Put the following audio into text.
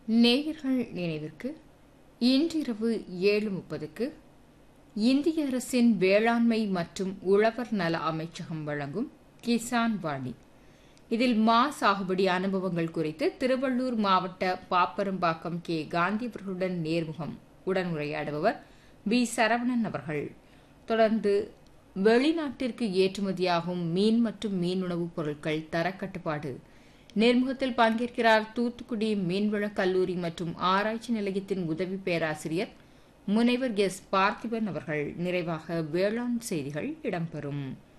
நேயர்கள் நினைவிற்கு இன்றிரவு ஏழு முப்பதுக்கு இந்திய அரசின் வேளாண்மை மற்றும் உழவர் நல அமைச்சகம் வழங்கும் கிசான் வாணி இதில் மா சாகுபடி அனுபவங்கள் குறித்து திருவள்ளூர் மாவட்ட பாப்பரம்பாக்கம் கே காந்தி அவர்களுடன் நேர்முகம் உடனுரையாடுபவர் பி சரவணன் அவர்கள் தொடர்ந்து வெளிநாட்டிற்கு ஏற்றுமதியாகும் மீன் மற்றும் மீன் உணவுப் பொருட்கள் தரக்கட்டுப்பாடு நேர்முகத்தில் பங்கேற்கிறார் தூத்துக்குடி மீன்வள கல்லூரி மற்றும் ஆராய்ச்சி நிலையத்தின் உதவி பேராசிரியர் முனைவர் எஸ் பார்த்திபன் அவர்கள் நிறைவாக வேளாண் செய்திகள் இடம்பெறும்